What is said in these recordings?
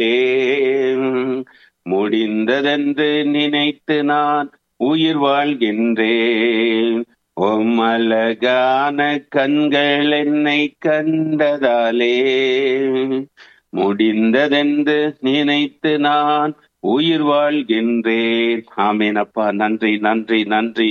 முடிந்ததென்று நினைத்து நான் உயிர் வாழ்கின்றேன் உம் அழகான கண்கள் என்னை கண்டதாலே முடிந்ததென்று நினைத்து நான் உயிர் வாழ்கின்றேன் ஆமேன் அப்பா நன்றி நன்றி நன்றி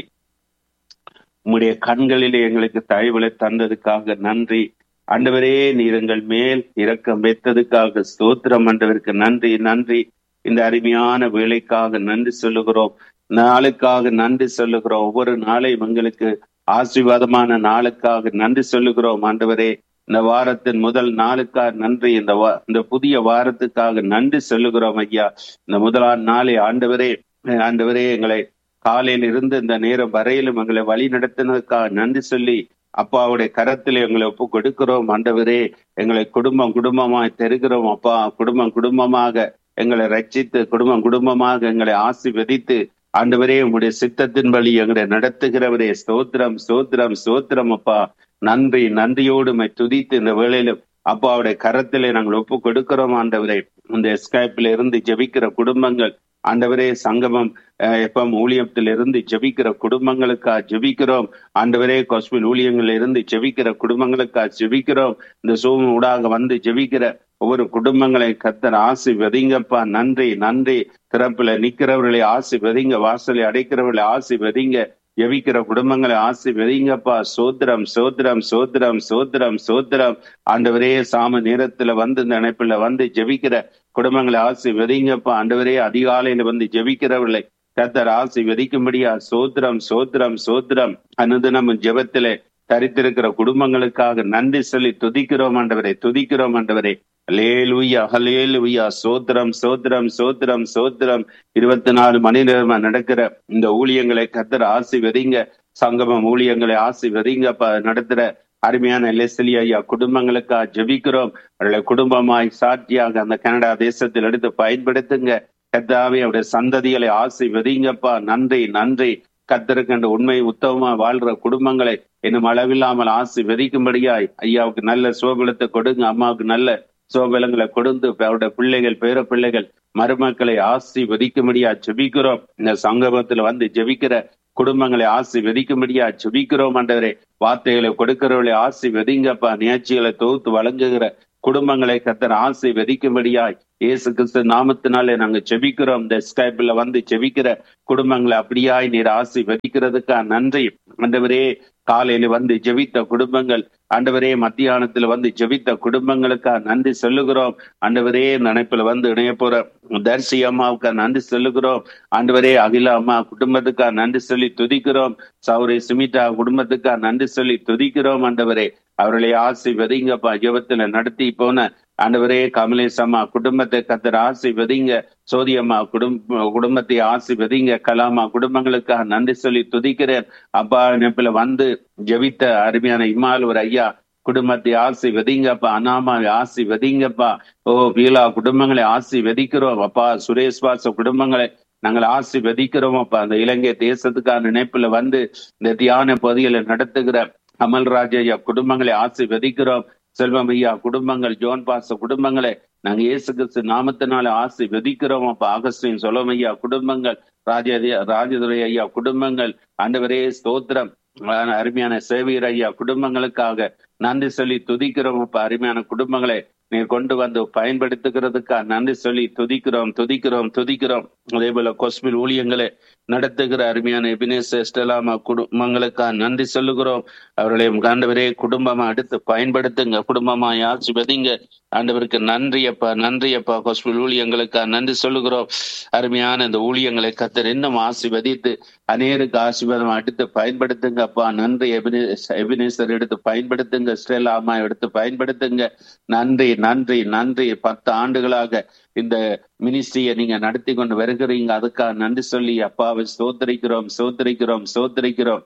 உம்முடைய கண்களிலே எங்களுக்கு தயவுகளை தந்ததுக்காக நன்றி ஆண்டவரே நீர் எங்கள் மேல் இரக்கம் வைத்ததுக்காக ஸ்தோத்திரம் ஆண்டவருக்கு நன்றி நன்றி இந்த அருமையான வேலைக்காக நன்றி சொல்லுகிறோம் நாளுக்காக நன்றி சொல்லுகிறோம் ஒவ்வொரு நாளையும் எங்களுக்கு ஆசீர்வாதமான நாளுக்காக நன்றி சொல்லுகிறோம் ஆண்டவரே இந்த வாரத்தின் முதல் நாளுக்காக நன்றி இந்த வா- இந்த புதிய வாரத்துக்காக நன்றி சொல்லுகிறோம் ஐயா இந்த முதலாம் நாளை ஆண்டவரே ஆண்டவரே எங்களை காலையில் இருந்து இந்த நேரம் வரையிலும் எங்களை வழி நடத்தினதுக்காக நன்றி சொல்லி அப்பாவுடைய கரத்தில் எங்களை ஒப்பு கொடுக்கிறோம் ஆண்டவரே எங்களை குடும்பம் குடும்பமாய் தருகிறோம் அப்பா குடும்பம் குடும்பமாக எங்களை ரட்சித்து குடும்பம் குடும்பமாக எங்களை ஆசீர்வதித்து ஆண்டவரே உங்களுடைய சித்தத்தின் வழி எங்களை நடத்துகிறவரே ஸ்தோத்திரம் ஸ்தோத்திரம் ஸ்தோத்திரம் அப்பா நன்றி நன்றியோடு உம்மை துதித்து இந்த வேளையிலும் அப்பாவுடைய கரத்திலே நாங்கள் ஒப்பு கொடுக்கிறோம் ஆண்டவரே இந்த ஸ்கைப்பில் இருந்து ஜெபிக்கிற குடும்பங்கள் ஆண்டவரே சங்கமம் எப்பம் ஊழியத்தில் இருந்து ஜெபிக்கிற குடும்பங்களுக்கா ஜெபிக்கிறோம் ஆண்டவரே கோஸ்பில் ஊழியங்கள்ல இருந்து ஜெபிக்கிற குடும்பங்களுக்கா ஜெபிக்கிறோம் இந்த சூம் ஊடாக வந்து ஜெபிக்கிற ஒவ்வொரு குடும்பங்களை கத்தர் ஆசி வெதிங்கப்பா நன்றி நன்றி திறப்புல நிக்கிறவர்களை ஆசி வெதிங்க வாசலை அடைக்கிறவர்களை ஆசி வெதிங்க ஜெபிக்கிற குடும்பங்களை ஆசி வெதிங்கப்பா சோத்திரம் சோத்திரம் சோத்திரம் சோத்திரம் சோத்திரம் ஆண்டவரே சாம நேரத்துல வந்து இந்த இணைப்புல வந்து ஜெபிக்கிற குடும்பங்களை ஆசி வெதிங்கப்பா ஆண்டவரே அதிகாலையில வந்து ஜெபிக்கிறவர்களை கத்தர் ஆசி வெதிக்கும்படியா சோத்திரம் சோத்திரம் சோத்திரம் அனுதினம் ஜெபத்திலே தரித்திருக்கிற குடும்பங்களுக்காக நன்றி சொல்லி துதிக்கிறோம் ஆண்டவரே துதிக்கிறோம் ஆண்டவரே லேலுயா ஹலேலுயா சோத்திரம் சோத்திரம் சோத்திரம் சோத்திரம் இருபத்தி நாலு மணி நேரமா நடக்கிற இந்த ஊழியங்களை கத்தர் ஆசி வெதிங்க சங்கமம் ஊழியங்களை ஆசி வெதிங்க நடத்துற அருமையான லெஸ்லி ஐயா குடும்பங்களுக்கா ஜெபிக்கிறோம் அவர்களை குடும்பமாய் சாட்சியாக அந்த கனடா தேசத்தில் எடுத்து பயன்படுத்துங்க கத்தாவே அவருடைய சந்ததிகளை ஆசி வெதிங்கப்பா நன்றி நன்றி கத்தருக்கண்ட உண்மை உத்தமமா வாழ்ற குடும்பங்களை இன்னும் அளவில்லாமல் ஆசி வெதிக்கும்படியாய் ஐயாவுக்கு நல்ல சோபலத்தை கொடுங்க அம்மாவுக்கு நல்ல சோபலங்களை கொடுத்து அவருடைய பிள்ளைகள் பேர பிள்ளைகள் மருமக்களை ஆசி வெதிக்கும்படியா ஜெபிக்கிறோம் இந்த சங்கமத்துல வந்து ஜெபிக்கிற குடும்பங்களை ஆசி வெதிக்கும்படியா ஜெபிக்கிறோம் ஆண்டவரே வார்த்தைகளை கொடுக்கிறவர்களை ஆசி வெதிங்கப்பா நிகழ்ச்சிகளை தொகுத்து வழங்குகிற குடும்பங்களை கத்தர் ஆசை வெதிக்கும்படியாய் இயேசு கிறிஸ்து நாமத்தினாலே நாங்க ஜெபிக்கிறோம் இந்த ஸ்கைப்ல வந்து ஜெபிக்கிற குடும்பங்களை அப்படியாய் நீர் ஆசை வெதிக்கிறதுக்கா நன்றி ஆண்டவரே காலையில வந்து ஜெபித்த குடும்பங்கள் ஆண்டவரே மத்தியானத்துல வந்து ஜெபித்த குடும்பங்களுக்கா நன்றி சொல்லுகிறோம் ஆண்டவரே நினைப்புல வந்து இணைய போற தர்சி அம்மாவுக்கா நன்றி சொல்லுகிறோம் ஆண்டவரே அகில அம்மா குடும்பத்துக்கா நன்றி சொல்லி துதிக்கிறோம் சௌரி சுமிதா குடும்பத்துக்கா நன்றி சொல்லி துதிக்கிறோம் ஆண்டவரே அவர்களை ஆசி வெதிங்கப்பா ஜெபத்துல நடத்தி போன ஆண்டவரே கமலேஷ் அம்மா குடும்பத்தை கத்தர் ஆசி வெதிங்க சோதியம்மா குடும்ப குடும்பத்தை ஆசி வெதிங்க கலாமா குடும்பங்களுக்காக நன்றி சொல்லி துதிக்கிறேன் அப்பா நெப்பில வந்து ஜெபித்த அருமையான இம்மால் ஒரு ஐயா குடும்பத்தை ஆசி வெதிங்கப்பா அனாமாவை ஆசி வெதிங்கப்பா ஓ பீலா குடும்பங்களை ஆசி வெதிக்கிறோம் அப்பா சுரேஷ் வாச குடும்பங்களை நாங்கள் ஆசி வெதிக்கிறோம் அப்பா அந்த இலங்கை தேசத்துக்கான நினைப்புல வந்து இந்த தியான பகுதிகளை நடத்துகிற அமல்ராஜ் ஐயா குடும்பங்களை ஆசி வெதிக்கிறோம் செல்வம் ஐயா குடும்பங்கள் ஜோன் பாச குடும்பங்களை நாங்க இயேசு கிறிஸ்து நாமத்தினால ஆசி வெதிக்கிறோம் அப்ப ஆகஸ்டின் சொலம் ஐயா குடும்பங்கள் ராஜ ராஜதுரை ஐயா குடும்பங்கள் ஆண்டவரே ஸ்தோத்திரம் அருமையான சேவியர் ஐயா குடும்பங்களுக்காக நன்றி சொல்லி துதிக்கிறோம் அப்ப அருமையான குடும்பங்களை நீர் கொண்டு வந்து பயன்படுத்துகிறதுக்கா நன்றி சொல்லி துதிக்கிறோம் துதிக்கிறோம் துதிக்கிறோம் அதே போல கொஸ்மில் ஊழியங்களை நடத்துகிற அருமையான எபினேஸ் எஸ்டலாமா குடும்பங்களுக்கா நன்றி சொல்லுகிறோம் அவர்களை ஆண்டவரே குடும்பமா எடுத்து பயன்படுத்துங்க குடும்பமா யாச்சு பதிங்க ஆண்டவருக்கு நன்றி அப்பா நன்றி அப்பா கொஸ்மில் ஊழியங்களுக்கா நன்றி சொல்லுகிறோம் அருமையான இந்த ஊழியங்களை கத்தர் இன்னும் ஆசிர்வதித்து அநேருக்கு ஆசீர்வாதம் எடுத்து பயன்படுத்துங்க அப்பா நன்றி எபினேசர் எடுத்து பயன்படுத்துங்க ஸ்டேலா அம்மா எடுத்து பயன்படுத்துங்க நன்றி நன்றி நன்றி பத்து ஆண்டுகளாக இந்த மினிஸ்ட்ரியை நீங்க நடத்தி கொண்டு வருகிறீங்க அதுக்காக நன்றி சொல்லி அப்பாவை சோதரிக்கிறோம் சோதரிக்கிறோம் சோதரிக்கிறோம்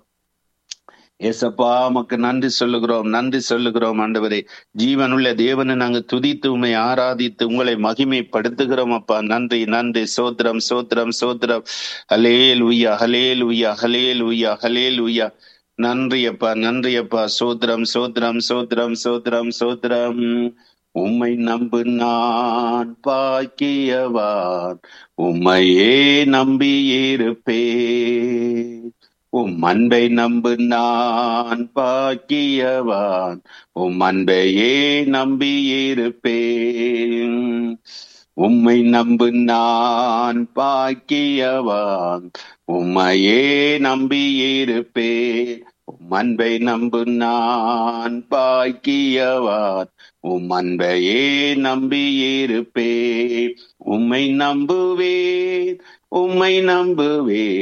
ஏசப்பா உமக்கு நன்றி சொல்லுகிறோம் நன்றி சொல்லுகிறோம் ஆண்டவரே ஜீவனுள்ள தேவனை நாங்க துதித்து உண்மை ஆராதித்து உங்களை மகிமைப்படுத்துகிறோம் அப்பா நன்றி நன்றி சோத்திரம் சோத்திரம் சோத்திரம் ஹலேல் உய்யா ஹலேல் உய்யா ஹலேல் உய்யா ஹலேல் உய்யா நன்றி அப்பா நன்றி அப்பா சோத்திரம் சோத்திரம் சோத்திரம் சோத்திரம் சோத்திரம் உம்மை நம்பு நான் பாக்கியவான் உம்மையே நம்பியிருப்பேன் உம் அன்பை நம்பு நான் பாக்கியவான் உம் அன்பையே நம்பியிருப்பேன் உம்மை நம்பு நான் பாக்கியவான் உம்மையே நம்பியிருப்பேன் உம் அன்பை நம்பு நான் பாக்கியவான் உம் அன்பையே நம்பியிருப்பேன் உம்மை நம்புவேன் உம்மை நம்புவேன்